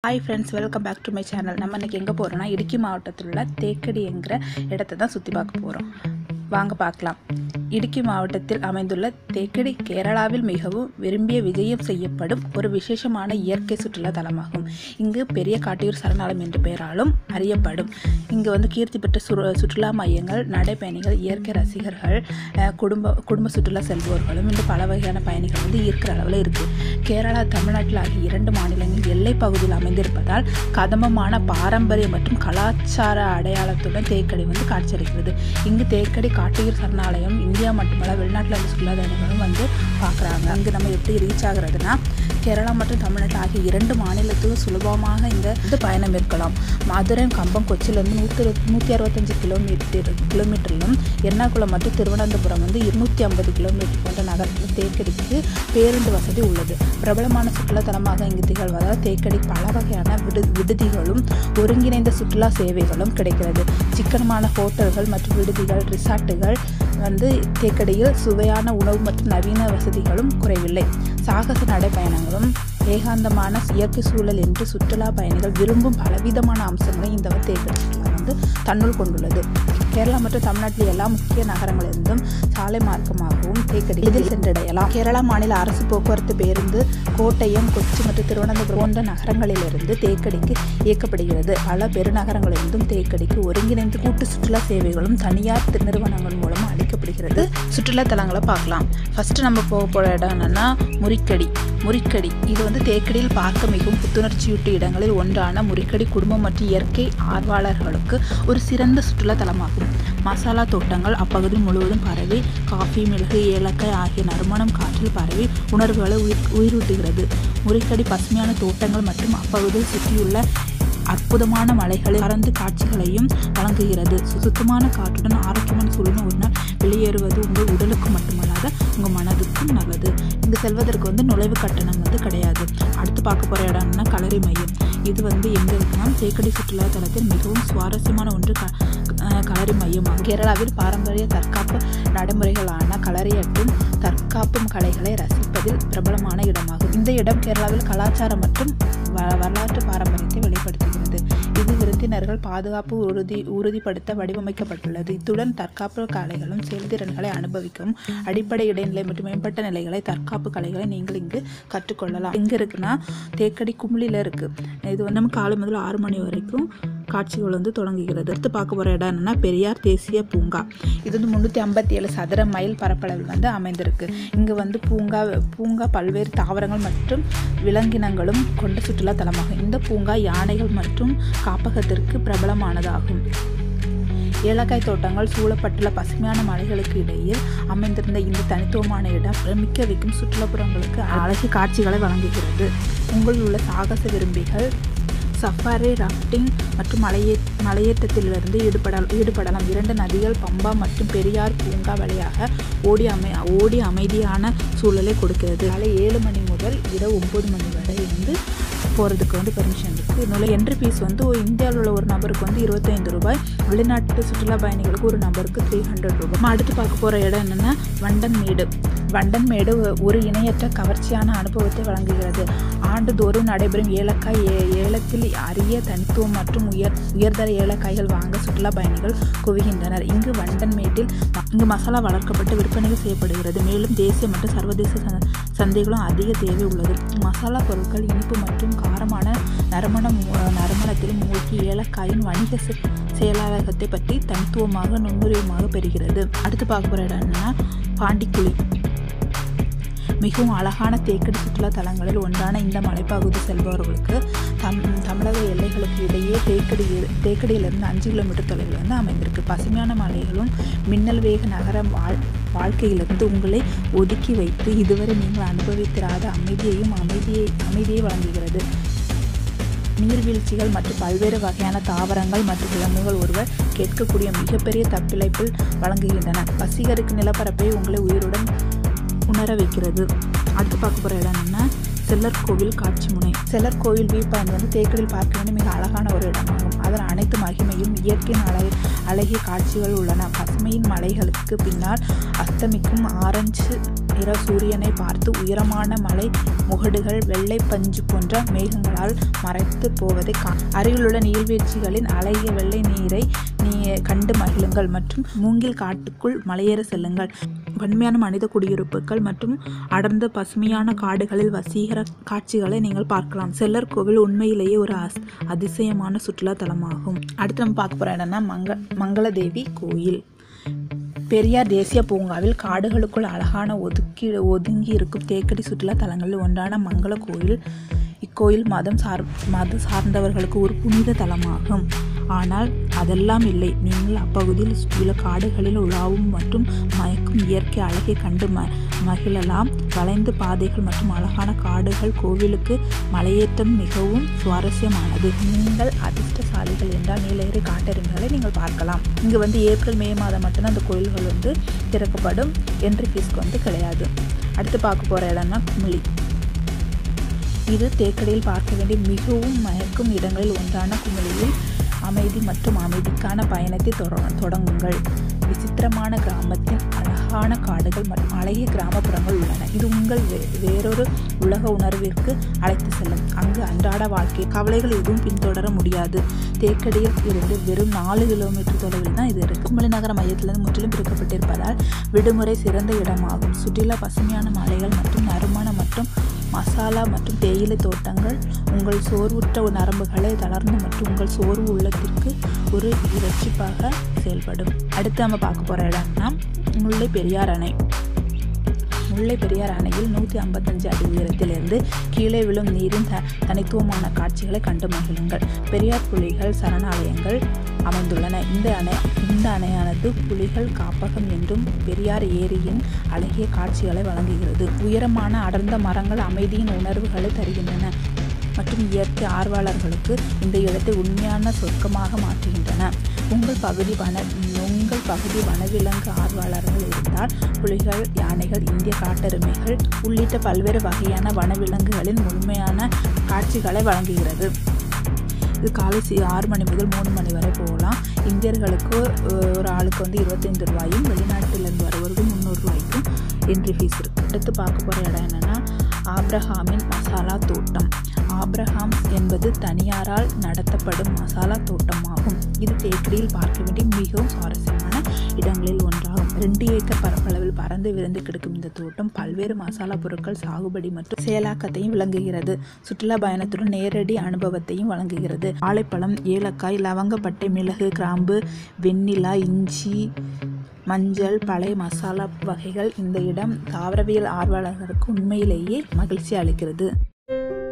hi friends welcome back to my channel நம்ம இன்னைக்கு எங்கே போகிறோம்னா இடுக்கி மாவட்டத்தில் உள்ள தேக்கடி என்கிற இடத்தை தான் சுற்றி பார்க்க போகிறோம் வாங்க பார்க்கலாம் இடுக்கி மாவட்டத்தில் அமைந்துள்ள தேக்கடி கேரளாவில் மிகவும் விரும்பிய விஜயம் செய்யப்படும் ஒரு விசேஷமான இயற்கை சுற்றுலா தலமாகும் இங்கு பெரிய காட்டியூர் சரணாலயம் என்ற பெயராலும் அறியப்படும் இங்கு வந்து கீர்த்தி பெற்ற சுறு சுற்றுலா மையங்கள் நடைப்பயணிகள் இயற்கை ரசிகர்கள் அஹ், குடும்ப குடும்ப சுற்றுலா செல்பவர்களும் இன்னும் பல வகையான பயணிகள் வந்து ஈர்க்கிற அளவில் இருக்குது கேரளா தமிழ்நாட்டில் ஆகிய இரண்டு மாநிலங்கள் எல்லை பகுதியில் அமைந்திருப்பதால் கதமமான பாரம்பரிய மற்றும் கலாச்சார அடையாளத்துடன் தேக்கடி வந்து காட்சியளிக்கிறது இங்கு தேக்கடி காட்டுயிர் சரணாலயம் இந்தியா மட்டுமல்ல வெளிநாட்டில் இருந்து சுற்றுலா பயணிகளும் வந்து பார்க்குறாங்க இங்கு நம்ம எப்படி ரீச் ஆகுறதுனா கேரளா மற்றும் தமிழ்நாட்டில் ஆகிய இரண்டு மாநிலத்துக்கும் சுலபமாக இந்த இது பயணம் மேற்கொள்ளலாம் மதுரை கம்பம் கொச்சியிலேருந்து நூற்றி நூற்றி அறுபத்தஞ்சு கிலோமீட்டர் கிலோமீட்டரிலும் எர்ணாகுளம் மற்றும் திருவனந்தபுரம் வந்து இருநூற்றி ஐம்பது கிலோமீட்டர் போன்ற நகரத்தில் தேக்கடிக்கு பேருந்து வசதி உள்ளது பிரபலமான சுற்றுலா தலமாக இங்கு திகழ்வதால் தேக்கடி பல வகையான விடு விடுதிகளும் ஒருங்கிணைந்த சுற்றுலா சேவைகளும் கிடைக்கிறது சிக்கனமான ஹோட்டல்கள் மற்றும் விடுதிகள் ரிசார்ட்டுகள் வந்து தேக்கடியில் சுவையான உணவு மற்றும் நவீன வசதிகளும் குறைவில்லை சாகச நடைப்பயணங்களும் ஏகாந்தமான இயற்கை சூழல் என்று சுற்றுலா பயணிகள் விரும்பும் பலவிதமான அம்சங்களை இந்த தேக்கடி சுற்றுலா வந்து தன்னுள் கொண்டுள்ளது கேரளா மற்றும் தமிழ்நாட்டில் எல்லா முக்கிய நகரங்களிலிருந்தும் சாலை மார்க்கமாகவும் தேக்கடி இதில் சென்றடையலாம் கேரளா மாநில அரசு போக்குவரத்து பேருந்து கோட்டயம் கொச்சி மற்றும் திருவனந்தபுரம் போன்ற நகரங்களிலிருந்து தேக்கடிக்கு இயக்கப்படுகிறது பல பெருநகரங்களிலிருந்தும் தேக்கடிக்கு ஒருங்கிணைந்து கூட்டு சுற்றுலா சேவைகளும் தனியார் தி- நிறுவனங்கள் மூலம் அளிக்கப்படுகிறது சுற்றுலா தலங்களை பார்க்கலாம் ஃபர்ஸ்ட் நம்ம போக போகிற இடம் என்னன்னா முறிக்கடி முறிக்கடி இது வந்து தேக்கடியில் பார்க்க மிகவும் புத்துணர்ச்சியூட்டு இடங்களில் ஒன்றான முறிக்கடி குடும்பம் மற்றும் இயற்கை ஆர்வலர்களுக்கு ஒரு சிறந்த சுற்றுலா தலமாகும் மசாலா தோட்டங்கள் அப்பகுதி முழுவதும் பரவி காஃபி மிளகு ஏலக்காய் ஆகிய நறுமணம் காற்றில் பரவி உணர்வுகளை உயிர் உயிரூட்டுகிறது முறிக்கடி பசுமையான தோட்டங்கள் மற்றும் அப்பகுதியில் சுற்றியுள்ள அற்புதமான மலைகளில் பறந்து காட்சிகளையும் வழங்குகிறது சு- சுத்தமான காற்றுடன் ஆரோக்கியமான சூழ்நிலை ஒரு நாள் வெளியேறுவது உங்கள் உடலுக்கு மட்டுமல்லாத உங்கள் மனதுக்கும் நல்லது இங்கு செல்வதற்கு வந்து நுழைவு கட்டணம் வந்து கிடையாது அடுத்து பார்க்க போகிற இடம்னா களரி மையம் இது வந்து எங்கே இருக்குன்னா தேக்கடி சுற்றுலா தலத்தில் மிகவும் சுவாரஸ்யமான ஒன்று க அஹ் களரி மையமாகும் கேரளாவில் பாரம்பரிய தற்காப்பு நடைமுறைகளான களரியாட்டும் தற்காப்பும் கலைகளை ரசிப்பதில் பிரபலமான இடமாகும் இந்த இடம் கேரளாவில் கலாச்சாரம் மற்றும் வ- வரலாற்று பாரம்பரியத்தை வெளிப்படுத்துகிறது இது விருந்தினர்கள் பாதுகாப்பு உறுதி உறுதிப்படுத்த வடிவமைக்கப்பட்டுள்ளது இத்துடன் தற்காப்பு கலைகளும் செயல்திறன்களை அனுபவிக்கும் அடிப்படை இடைநிலை மற்றும் மேம்பட்ட நிலைகளை தற்காப்பு கலைகளை நீங்கள் இங்கு கற்றுக்கொள்ளலாம் எங்கே இருக்குன்னா தேக்கடி கும்ளியில் இருக்கு இது வந்து நம்ம காலை முதல் ஆறு மணி வரைக்கும் காட்சிகள் வந்து தொடங்குகிறது அடுத்து பார்க்க போகிற இடம் என்னன்னா பெரியார் தேசிய பூங்கா இது வந்து முந்நூற்றி ஐம்பத்தி ஏழு சதுர மைல் பரப்பளவில் வந்து அமைந்திருக்கு இங்கே வந்து பூங்கா பூங்கா பல்வேறு தாவரங்கள் மற்றும் விலங்கினங்களும் கொண்ட சுற்றுலா தலமாகும் இந்த பூங்கா யானைகள் மற்றும் காப்பகத்திற்கு பிரபலமானதாகும் ஏலக்காய் தோட்டங்கள் சூழப்பட்டுள்ள பசுமையான மலைகளுக்கு இடையில் அமைந்திருந்த இந்த தனித்துவமான இடம் பிரமிக்க வைக்கும் சுற்றுலாப்புறங்களுக்கு அழகிய காட்சிகளை வழங்குகிறது உங்களில் உள்ள சாகச விரும்பிகள் சஃபாரி ராஃப்டிங் மற்றும் மலையே மலையேற்றத்திலிருந்து ஈடுபட ஈடுபடலாம் இரண்டு நதிகள் பம்பா மற்றும் பெரியார் பூங்கா வழியாக ஓடி அமை ஓடி அமைதியான சூழலை கொடுக்கிறது காலை ஏழு மணி முதல் இரவு ஒம்பது மணி வரை வந்து போகிறதுக்கு வந்து பெர்மிஷன் இருக்குது இதனால என்ட்ரி ஃபீஸ் வந்து ஒரு இந்தியாவில் உள்ள ஒரு நபருக்கு வந்து இருபத்தைந்து ரூபாய் வெளிநாட்டு சுற்றுலா பயணிகளுக்கு ஒரு நபருக்கு த்ரீ ஹண்ட்ரட் ரூபாய் நம்ம அடுத்து பார்க்க போகிற இடம் என்னென்னா வண்டன்மேடு வண்டன்மேடு ஒரு இணையற்ற கவர்ச்சியான அனுபவத்தை வழங்குகிறது ஆண்டுதோறும் நடைபெறும் ஏலக்காய் ஏ- ஏலத்தில் அரிய தனித்துவம் மற்றும் உயர் உயர்தர ஏலக்காய்கள் வாங்க சுற்றுலா பயணிகள் குவிகின்றனர் இங்கு வண்டன்மேட்டில் ம- இங்கு மசாலா வளர்க்கப்பட்டு விற்பனை செய்யப்படுகிறது மேலும் தேசிய மற்றும் சர்வதேச ச- சந்தைகளும் அதிக தேவை உள்ளது மசாலா பொருட்கள் இனிப்பு மற்றும் காரமான நறுமண மூ- நறுமணத்தில் மூழ்கி ஏலக்காயின் வணிக செ- செயலாளகத்தை பற்றி தனித்துவமாக நுண்ணுரியமாக பெறுகிறது அடுத்து பார்க்க போகிற இடம் என்னன்னா பாண்டிக்குழி மிகவும் அழகான தேக்கடி சுற்றுலா தலங்களில் ஒன்றான இந்த மலைப்பகுதி செல்பவர்களுக்கு தம் தமிழக எல்லைகளுக்கு இடையே தேக்கடி தேக்கடியிலிருந்து அஞ்சு கிலோமீட்டர் தொலைவில் வந்து அமைந்திருக்கு பசுமையான மலைகளும் மின்னல் வேக நகர வாழ் வாழ்க்கையிலிருந்து உங்களை ஒதுக்கி வைத்து இதுவரை நீங்கள் அனுபவித்திராத அமைதியையும் அமைதியை அமைதியை வழங்குகிறது நீர்வீழ்ச்சிகள் மற்றும் பல்வேறு வகையான தாவரங்கள் மற்றும் விலங்குகள் ஒருவர் கேட்கக்கூடிய மிகப்பெரிய தப்பிழைப்பில் வழங்குகின்றன வசீகரிக்கும் நிலப்பரப்பை உங்களை உயிருடன் உணர வைக்கிறது அடுத்து பார்க்க போகிற இடம் என்ன செல்லர் கோவில் காட்சி முனை செல்லர் கோவில் வியூ பாயிண்ட் வந்து தேக்கடில் பார்க்க வேண்டிய மிக அழகான ஒரு இடமாகும் அதன் அனைத்து மகிமையும் இயற்கையின் அழகு அழகிய காட்சிகள் உள்ளன பசுமையின் மலைகளுக்கு பின்னால் அஸ்தமிக்கும் ஆரஞ்சு நிற சூரியனை பார்த்து உயரமான மலை முகடுகள் வெள்ளை பஞ்சு போன்ற மேகங்களால் மறைத்து போவதை கா அருகிலுள்ள நீர்வீழ்ச்சிகளின் அழகிய வெள்ளை நீரை நீ கண்டு மகிழுங்கள் மற்றும் மூங்கில் காட்டுக்குள் மலையேற செல்லுங்கள் வன்மையான மனித குடியிருப்புகள் மற்றும் அடர்ந்த பசுமையான காடுகளில் வசீகர காட்சிகளை நீங்கள் பார்க்கலாம் செல்லர் கோவில் உண்மையிலேயே ஒரு அஸ் அதிசயமான சுற்றுலா தலமாகும் அடுத்து நம்ம பார்க்க போகிற இடம்னா மங்க மங்களதேவி கோயில் பெரியார் தேசிய பூங்காவில் காடுகளுக்குள் அழகான ஒதுக்கி ஒதுங்கி இருக்கும் தேக்கடி சுற்றுலா தலங்களில் ஒன்றான மங்கள கோயில் இக்கோயில் மதம் சார் மத சார்ந்தவர்களுக்கு ஒரு புனித தலமாகும் ஆனால் அதெல்லாம் இல்லை நீங்கள் அப்பகுதியில் சுற்றியுள்ள காடுகளில் உலாவும் மற்றும் மயக்கும் இயற்கை அழகை கண்டு ம மகிழலாம் வளைந்த பாதைகள் மற்றும் அழகான காடுகள் கோவிலுக்கு மலையேற்றம் மிகவும் சுவாரஸ்யமானது நீங்கள் அதிர்ஷ்டசாலிகள் என்றால் நீலகிரி காட்டெருமைகளை நீங்கள் பார்க்கலாம் இங்கு வந்து ஏப்ரல் மே மாதம் மட்டும்தான் அந்த கோயில்கள் வந்து திறக்கப்படும் என்ட்ரி ஃபீஸ்க்கு வந்து கிடையாது அடுத்து பார்க்க போகிற இடம்னா குமிழி இது தேக்கடியில் பார்க்க வேண்டிய மிகவும் மயக்கும் இடங்களில் ஒன்றான குமிழியில் அமைதி மற்றும் அமைதிக்கான பயணத்தை தொட- தொடங்குங்கள் விசித்திரமான கிராமத்தின் அழகான காடுகள் மற்றும் அழகிய கிராமப்புறங்கள் உள்ளன இது உங்கள் வே- வேறொரு உலக உணர்விற்கு அழைத்து செல்லும் அங்கு அன்றாட வாழ்க்கை கவலைகள் எதுவும் பின்தொடர முடியாது தேக்கடியில் இருந்து வெறும் நாலு கிலோமீட்டர் தொலைவில் தான் இது இருக்கு குமளி நகர மையத்திலிருந்து முற்றிலும் பிரிக்கப்பட்டிருப்பதால் விடுமுறை சிறந்த இடமாகும் சுற்றிலா பசுமையான மலைகள் மற்றும் நறுமண மற்றும் மசாலா மற்றும் தேயிலை தோட்டங்கள் உங்கள் சோர்வுற்ற நரம்புகளை தளர்ந்து மற்றும் உங்கள் சோர்வு உள்ளத்திற்கு ஒரு இரட்சிப்பாக செயல்படும் அடுத்து நம்ம பார்க்க போகிற இடம்னா முல்லை பெரியார் அணை முல்லை பெரியார் அணையில் நூற்றி ஐம்பத்தஞ்சு அடி உயரத்திலிருந்து கீழே விழும் நீரின் த தனித்துவமான காட்சிகளை கண்டு மகிழுங்கள் பெரியார் புலிகள் சரணாலயங்கள் அமைந்துள்ளன இந்த அணை இந்த அணையானது புலிகள் காப்பகம் என்றும் பெரியார் ஏரியின் அழகிய காட்சிகளை வழங்குகிறது உயரமான அடர்ந்த மரங்கள் அமைதியின் உணர்வுகளை தருகின்றன மற்றும் இயற்கை ஆர்வலர்களுக்கு இந்த இடத்தை உண்மையான சொர்க்கமாக மாற்றுகின்றன உங்கள் பகுதி வன உங்கள் பகுதி வனவிலங்கு ஆர்வலர்கள் இருந்தால் புலிகள் யானைகள் இந்திய காட்டெருமைகள் உள்ளிட்ட பல்வேறு வகையான வனவிலங்குகளின் முழுமையான காட்சிகளை வழங்குகிறது இது காலை சி ஆறு மணி முதல் மூணு மணி வரை போகலாம் இந்தியர்களுக்கு அஹ், ஒரு ஆளுக்கு வந்து இருபத்தைந்து ரூபாயும் வெளிநாட்டிலிருந்து வருவதற்கு முந்நூறு ரூபாய்க்கும் என்ட்ரி ஃபீஸ் இருக்குது அடுத்து பார்க்க போகிற இடம் என்னென்னா ஆப்ரஹாமின் மசாலா தோட்டம் ஆப்ரஹாம் என்பது தனியாரால் நடத்தப்படும் மசாலா தோட்டமாகும் இது தேக்கடியில் பார்க்க வேண்டிய மிகவும் சுவாரஸ்யமான இடங்களில் ஒன்றாகும் ரெண்டு ஏக்கர் பரப்பளவில் பறந்து விருந்து கிடக்கும் இந்த தோட்டம் பல்வேறு மசாலா பொருட்கள் சாகுபடி மற்றும் செயலாக்கத்தையும் விளங்குகிறது சுற்றுலா பயணத்துடன் நேரடி அனுபவத்தையும் வழங்குகிறது வாழைப்பழம் ஏலக்காய் லவங்கப்பட்டை மிளகு கிராம்பு வெண்ணிலா இஞ்சி மஞ்சள் பழைய மசாலா வகைகள் இந்த இடம் தாவரவியல் ஆர்வலர்களுக்கு உண்மையிலேயே மகிழ்ச்சி அளிக்கிறது